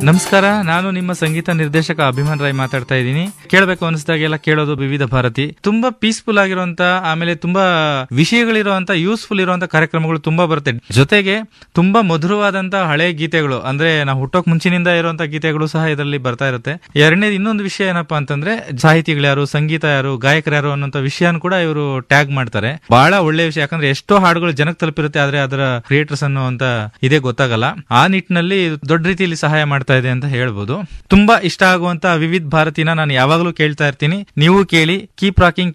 ನಮಸ್ಕಾರ ನಾನು ನಿಮ್ಮ ಸಂಗೀತ ನಿರ್ದೇಶಕ ಅಭಿಮಾನ್ ರಾಯ್ ಮಾತಾಡ್ತಾ ಇದ್ದೀನಿ ಕೇಳಬೇಕು ಅನಿಸಿದಾಗೆಲ್ಲ ಕೇಳೋದು ವಿವಿಧ ಭಾರತಿ ತುಂಬಾ ಪೀಸ್ಫುಲ್ ಆಗಿರುವಂತ ಆಮೇಲೆ ತುಂಬಾ ವಿಷಯಗಳಿರುವಂತ ಯೂಸ್ಫುಲ್ ಇರುವಂತ ಕಾರ್ಯಕ್ರಮಗಳು ತುಂಬಾ ಬರುತ್ತೆ ಜೊತೆಗೆ ತುಂಬಾ ಮಧುರವಾದಂತ ಹಳೆ ಗೀತೆಗಳು ಅಂದ್ರೆ ನಾವು ಹುಟ್ಟೋಕ್ ಮುಂಚಿನಿಂದ ಇರುವಂತ ಗೀತೆಗಳು ಸಹ ಇದರಲ್ಲಿ ಬರ್ತಾ ಇರುತ್ತೆ ಎರಡನೇದು ಇನ್ನೊಂದು ವಿಷಯ ಏನಪ್ಪಾ ಅಂತಂದ್ರೆ ಸಾಹಿತಿಗಳು ಯಾರು ಸಂಗೀತ ಯಾರು ಗಾಯಕರು ಯಾರು ಅನ್ನೋಂತ ವಿಷಯನ ಕೂಡ ಇವರು ಟ್ಯಾಗ್ ಮಾಡ್ತಾರೆ ಬಹಳ ಒಳ್ಳೆ ವಿಷಯ ಯಾಕಂದ್ರೆ ಎಷ್ಟೋ ಹಾಡುಗಳು ಜನಕ್ಕೆ ತಲುಪಿರುತ್ತೆ ಆದ್ರೆ ಅದರ ಕ್ರಿಯೇಟರ್ಸ್ ಅನ್ನುವಂತ ಇದೇ ಗೊತ್ತಾಗಲ್ಲ ಆ ನಿಟ್ಟಿನಲ್ಲಿ ಇದು ದೊಡ್ಡ ರೀತಿಯಲ್ಲಿ ಸಹಾಯ ಮಾಡ್ತಾ ಇದೆ ಅಂತ ಹೇಳ್ಬೋದು ತುಂಬಾ ಇಷ್ಟ ಆಗುವಂತ ವಿವಿಧ ಭಾರತಿನ ನಾನು ಯಾವಾಗಲೂ ಕೇಳ್ತಾ ಇರ್ತೀನಿ ನೀವು ಕೇಳಿ ಕೀಪ್ ರಾಕಿಂಗ್